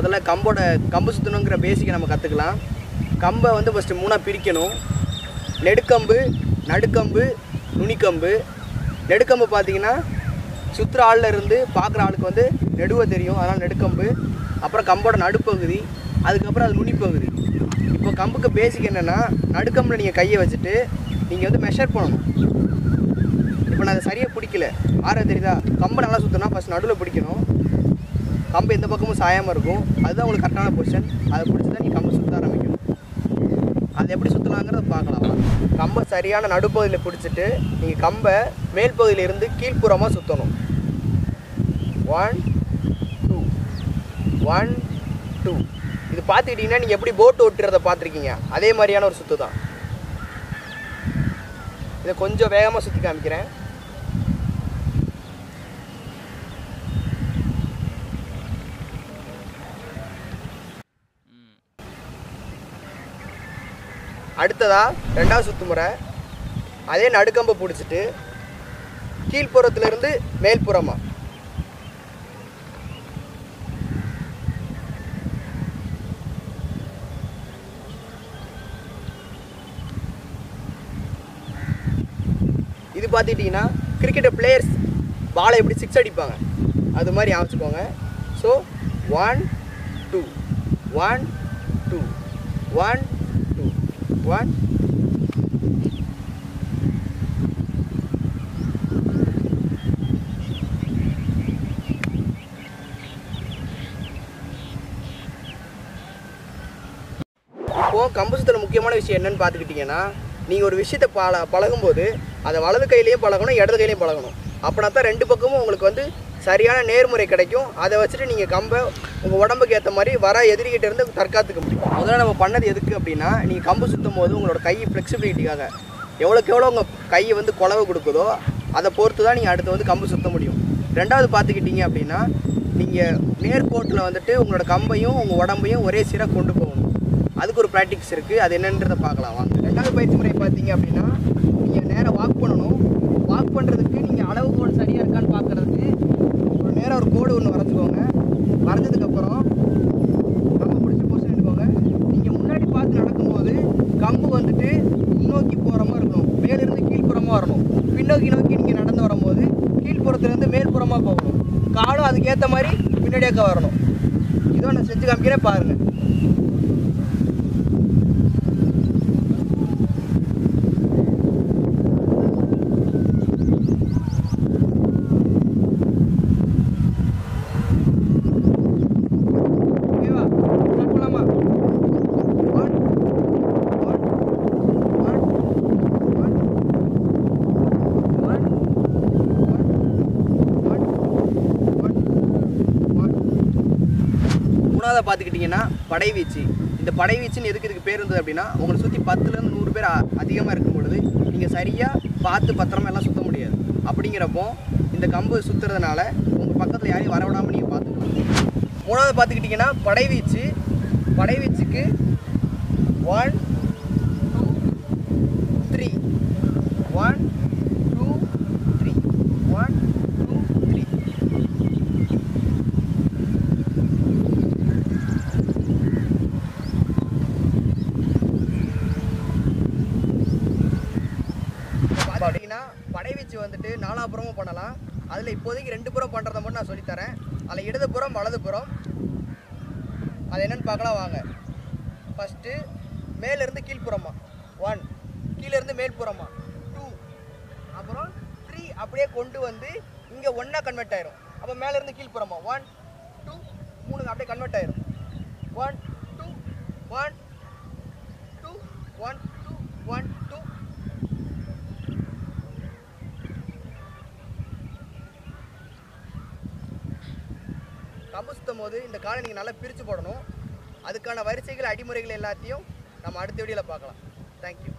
முதல்ல கம்போட கம்பு சுற்றணுங்கிற பேசிக்கை நம்ம கற்றுக்கலாம் கம்பை வந்து ஃபஸ்ட்டு மூணாக பிரிக்கணும் நெடுக்கம்பு நடுக்கம்பு நுனிக்கம்பு நெடுக்கம்பு பார்த்தீங்கன்னா சுற்றுற ஆளில் இருந்து பார்க்குற ஆளுக்கு வந்து நெடுவை தெரியும் அதனால் நெடுக்கம்பு அப்புறம் கம்போட நடுப்பகுதி அதுக்கப்புறம் அது நுனிப்பகுதி இப்போ கம்புக்கு பேசிக் என்னென்னா நடுக்கம்பில் நீங்கள் கையை வச்சுட்டு நீங்கள் வந்து மெஷர் பண்ணணும் இப்போ நான் அதை சரியாக பிடிக்கல ஆற தெரியுதா கம்பை நல்லா சுற்றினா ஃபஸ்ட் நடுவில் பிடிக்கணும் கம்பு எந்த பக்கமும் சாயாமல் இருக்கும் அதுதான் உங்களுக்கு கரெக்டான பொசிஷன் அதை பிடிச்சி தான் நீங்கள் கம்பை சுற்ற ஆரம்பிக்கணும் அது எப்படி சுற்றலாங்கிறத பார்க்கலாம் வாங்க. கம்பை சரியான நடுப்பகுதியில் பிடிச்சிட்டு நீங்கள் கம்பை மேல் பகுதியிலிருந்து கீழ்ப்புறமாக சுற்றணும் ஒன் டூ ஒன் டூ இது பார்த்துக்கிட்டிங்கன்னா நீங்கள் எப்படி போட் ஓட்டுறதை பார்த்துருக்கீங்க அதே மாதிரியான ஒரு சுற்று தான் இதை கொஞ்சம் வேகமாக சுற்றி காமிக்கிறேன் அடுத்ததா ரெண்டாவது சுத்து முறை அதே நடுக்கம்பை பிடிச்சிட்டு கீழ்ப்புறத்துலேருந்து மேல்புறமா இது பார்த்துக்கிட்டிங்கன்னா கிரிக்கெட் பிளேயர்ஸ் பாலை எப்படி சிக்ஸ் அடிப்பாங்க அது மாதிரி அமைச்சுக்கோங்க so one two one two one two one இப்போது கம்பு சுத்தல முக்கியமான விஷயம் என்னன்னு பார்த்துக்கிட்டிங்கன்னா நீங்கள் ஒரு விஷயத்தை பழ பழகும்போது அதை வலது கையிலையும் பழகணும் இடது கையிலையும் பழகணும் அப்படின்னா தான் ரெண்டு பக்கமும் உங்களுக்கு வந்து சரியான நேர்முறை கிடைக்கும் அதை வச்சுட்டு நீங்கள் கம்பை உங்கள் உடம்புக்கு ஏற்ற மாதிரி வர எதிரிகிட்ட இருந்து தற்காத்துக்க முடியும் முதல்ல நம்ம பண்ணது எதுக்கு அப்படின்னா நீங்கள் கம்பு சுற்றும் போது உங்களோட கை ஃப்ளெக்சிபிலிட்டிக்காக எவ்வளோக்கு எவ்வளோ உங்கள் கையை வந்து குழவு கொடுக்குதோ அதை பொறுத்து தான் நீங்கள் அடுத்து வந்து கம்பு சுத்த முடியும் ரெண்டாவது பார்த்துக்கிட்டீங்க அப்படின்னா நீங்கள் நேர்கோட்டில் வந்துட்டு உங்களோட கம்பையும் உங்கள் உடம்பையும் ஒரே சீராக கொண்டு போகணும் அதுக்கு ஒரு ப்ராக்டிக்ஸ் இருக்குது அது என்னன்றதை பார்க்கலாம் வாங்க ரெண்டாவது பயிற்சி முறை பார்த்தீங்க அப்படின்னா நீங்கள் நேராக வாக் பண்ணணும் வாக் பண்ணுறதுக்கு நீங்கள் அளவுகோல் சரியாக இருக்கான்னு பார்க்குறதுக்கு ஒரு நேராக ஒரு கோடு ஒன்று வரைஞ்சிக்கோங்க வரைஞ்சதுக்கப்புறம் கம்பு பிடிச்சி பொசிஷன் எடுக்கோங்க நீங்கள் முன்னாடி பார்த்து நடக்கும்போது கம்பு வந்துட்டு முன்னோக்கி போகிற மாதிரி இருக்கணும் மேலிருந்து கீழ்ப்புறமாக வரணும் பின்னோக்கி நோக்கி நீங்கள் நடந்து வரும்போது கீழ்ப்புறத்துலேருந்து மேல்புறமாக போகணும் காலும் அதுக்கேற்ற மாதிரி பின்னாடியாக்க வரணும் இதோ நான் செஞ்சு காமிக்கிறேன் பாருங்கள் ஓகேவா ஸ்டார்ட் பண்ணலாமா one one one one one மூணாவதாக பார்த்துக்கிட்டிங்கன்னா படைவீச்சு இந்த படைவீச்சுன்னு எதுக்கு இதுக்கு பேர் இருந்தது அப்படின்னா உங்களை சுற்றி பத்துலேருந்து நூறு பேர் அதிகமாக இருக்கும் பொழுது நீங்கள் சரியாக பார்த்து பத்திரமா எல்லாம் சுத்த முடியாது அப்படிங்கிறப்போ இந்த கம்பு சுற்றுறதுனால உங்கள் பக்கத்தில் யாரையும் வரவிடாமல் நீங்கள் பார்த்துக்கலாம் மூணாவது பார்த்துக்கிட்டிங்கன்னா படைவீச்சு படைவீச்சுக்கு one two three one two three one two three பார்த்தீங்கன்னா படைவீச்சு வந்துட்டு நாலாபுறமும் பண்ணலாம் அதில் இப்போதைக்கு ரெண்டு புறம் பண்ணுறத மட்டும் நான் சொல்லித்தரேன் அதில் இடதுபுறம் வலதுபுறம் அது என்னன்னு பார்க்கலாம் வாங்க ஃபஸ்ட்டு மேலேருந்து கீழ்ப்புறமா ஒன் கீழேருந்து மேல்புறமா டூ அப்புறம் த்ரீ அப்படியே கொண்டு வந்து இங்கே ஒன்றா கன்வெர்ட் ஆயிரும் அப்போ மேலேருந்து கீழ்ப்புறமா ஒன் டூ மூணு அப்படியே கன்வெர்ட் ஆயிரும் one two one two one two one two கம்பு சுத்தும் போது இந்த காலை நீங்கள் நல்லா பிரித்து போடணும் அதுக்கான வரிசைகள் அடிமுறைகள் எல்லாத்தையும் நம்ம அடுத்த வீடியோவில் பார்க்கலாம் தேங்க்யூ